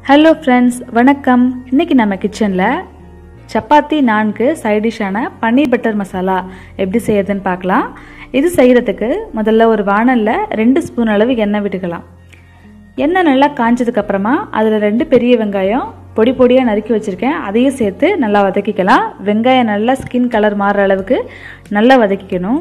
hello friends வணக்கம் இன்னைக்கு நம்ம கிச்சனில் சப்பாத்தி நான்கு சைட் டிஷ்ஷான பன்னீர் பட்டர் மசாலா எப்படி செய்யறதுன்னு பார்க்கலாம் இது செய்கிறதுக்கு முதல்ல ஒரு வானலில் ரெண்டு ஸ்பூன் அளவு எண்ணெய் விட்டுக்கலாம் எண்ணெய் நல்லா காஞ்சதுக்கு அப்புறமா அதில் ரெண்டு பெரிய வெங்காயம் பொடி பொடியாக நறுக்கி வச்சுருக்கேன் அதையும் சேர்த்து நல்லா வதக்கிக்கலாம் வெங்காயம் நல்லா ஸ்கின் கலர் மாறுற அளவுக்கு நல்லா வதக்கிக்கணும்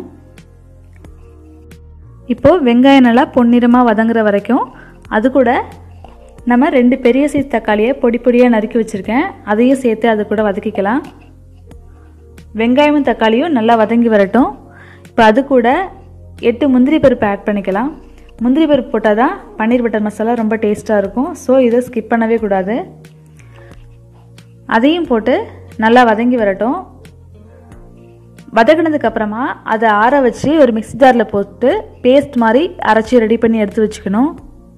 இப்போது வெங்காயம் நல்லா பொன்னிறமாக வதங்குற வரைக்கும் அது கூட நம்ம ரெண்டு பெரிய சைஸ் தக்காளியை பொடி பொடியாக நறுக்கி வச்சுருக்கேன் அதையும் சேர்த்து அது கூட வதக்கிக்கலாம் வெங்காயமும் தக்காளியும் நல்லா வதங்கி வரட்டும் இப்போ அது கூட எட்டு முந்திரி பருப்பு ஆட் பண்ணிக்கலாம் முந்திரி பருப்பு போட்டால் தான் பன்னீர் பட்டர் மசாலா ரொம்ப டேஸ்ட்டாக இருக்கும் ஸோ இதை ஸ்கிப் பண்ணவே கூடாது அதையும் போட்டு நல்லா வதங்கி வரட்டும் வதங்கினதுக்கு அப்புறமா அதை ஆற வச்சு ஒரு மிக்ஸி ஜாரில் போட்டு பேஸ்ட் மாதிரி அரைச்சி ரெடி பண்ணி எடுத்து வச்சுக்கணும்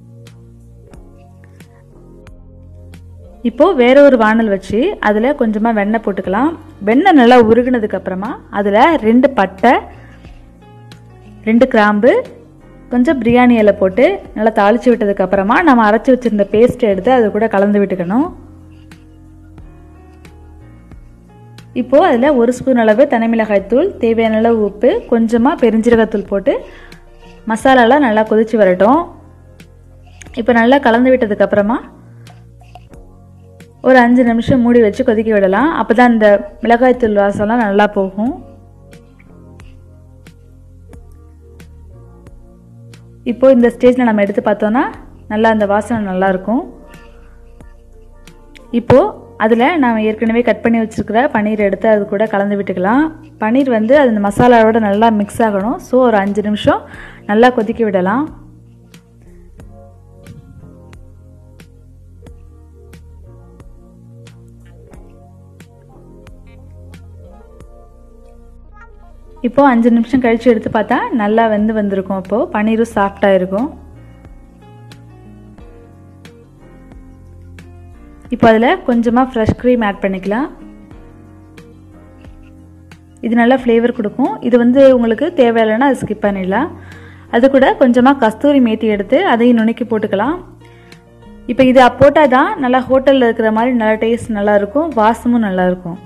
இப்போது வேற ஒரு வானல் வச்சு அதில் கொஞ்சமாக வெண்ணெய் போட்டுக்கலாம் வெண்ணெய் நல்லா உருகினதுக்கு அப்புறமா அதில் ரெண்டு பட்டை ரெண்டு கிராம்பு கொஞ்சம் பிரியாணி இலை போட்டு நல்லா தாளித்து விட்டதுக்கு அப்புறமா நம்ம அரைச்சி வச்சுருந்த பேஸ்ட்டை எடுத்து அது கூட கலந்து விட்டுக்கணும் இப்போது அதில் ஒரு ஸ்பூன் அளவு தனிமிளகாய் தூள் தேவையான அளவு உப்பு கொஞ்சமாக பெருஞ்சீரகத்தூள் போட்டு மசாலாலாம் நல்லா கொதிச்சு வரட்டும் இப்போ நல்லா கலந்து விட்டதுக்கப்புறமா ஒரு அஞ்சு நிமிஷம் மூடி வச்சு கொதிக்க விடலாம் அப்போ தான் இந்த மிளகாய்த்தூள் வாசம்லாம் நல்லா போகும் இப்போது இந்த ஸ்டேஜில் நம்ம எடுத்து பார்த்தோன்னா நல்லா அந்த வாசனை நல்லாயிருக்கும் இப்போது அதில் நாம் ஏற்கனவே கட் பண்ணி வச்சுருக்கிற பன்னீர் எடுத்து அது கூட கலந்து விட்டுக்கலாம் பன்னீர் வந்து அது இந்த மசாலாவோட நல்லா மிக்ஸ் ஆகணும் ஸோ ஒரு அஞ்சு நிமிஷம் நல்லா கொதிக்க விடலாம் இப்போது அஞ்சு நிமிஷம் கழித்து எடுத்து பார்த்தா நல்லா வெந்து வந்திருக்கும் இப்போது பன்னீரும் சாஃப்டாக இருக்கும் இப்போ அதில் கொஞ்சமாக ஃப்ரெஷ் க்ரீம் ஆட் பண்ணிக்கலாம் இது நல்லா ஃப்ளேவர் கொடுக்கும் இது வந்து உங்களுக்கு தேவையில்லைன்னா அது ஸ்கிப் பண்ணிடலாம் அது கூட கொஞ்சமாக கஸ்தூரி மேத்தி எடுத்து அதையும் நுணுக்கி போட்டுக்கலாம் இப்போ இது போட்டால் தான் நல்லா ஹோட்டலில் இருக்கிற மாதிரி நல்லா டேஸ்ட் நல்லாயிருக்கும் வாசமும் நல்லாயிருக்கும்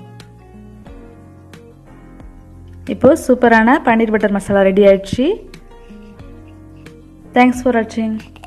இப்போது சூப்பரான பன்னீர் பட்டர் மசாலா ரெடி ஆயிடுச்சு தேங்க்ஸ் ஃபார் வாட்சிங்